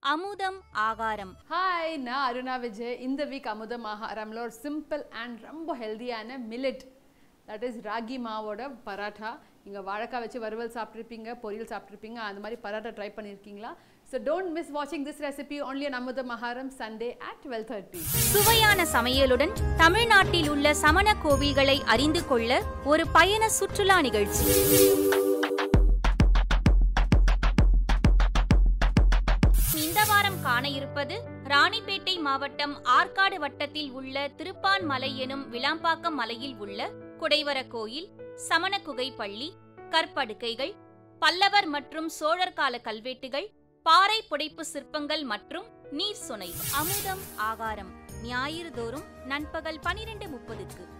அமுதம் ஆகாரம் ஹாய் நான் அருணா விஜய் இந்த வீக் அமுதம் ஆகாரம்ல ஒரு சிம்பிள் அண்ட் ரொம்ப ஹெல்தியான மில்லட் தட் இஸ் ராகி மாவோட பராட்டா நீங்கள் வாழைக்காய் வச்சு வறுவல் சாப்பிட்ருப்பீங்க பொரியல் சாப்பிட்ருப்பீங்க அந்த மாதிரி பராட்டா ட்ரை பண்ணியிருக்கீங்களா ஸோ டோன்ட் மிஸ் வாட்சிங் this recipe only on Amudham ஆகாரம் சண்டே at டுவெல் தேர்ட்டி சுவையான சமையலுடன் தமிழ்நாட்டில் உள்ள சமண கோவில்களை அறிந்து கொள்ள ஒரு பயண சுற்றுலா நிகழ்ச்சி இந்த வாரம் காண இருப்பது ராணிப்பேட்டை மாவட்டம் ஆற்காடு வட்டத்தில் உள்ள திருப்பான் மலை எனும் விளாம்பாக்கம் மலையில் உள்ள குடைவர கோயில் சமண குகை பள்ளி கற்படுக்கைகள் பல்லவர் மற்றும் சோழர் கால கல்வெட்டுகள் பாறை புடைப்பு சிற்பங்கள் மற்றும் நீர் சுனை அமுதம் ஆகாரம் ஞாயிறு தோறும் நண்பகல் பனிரெண்டு முப்பதுக்கு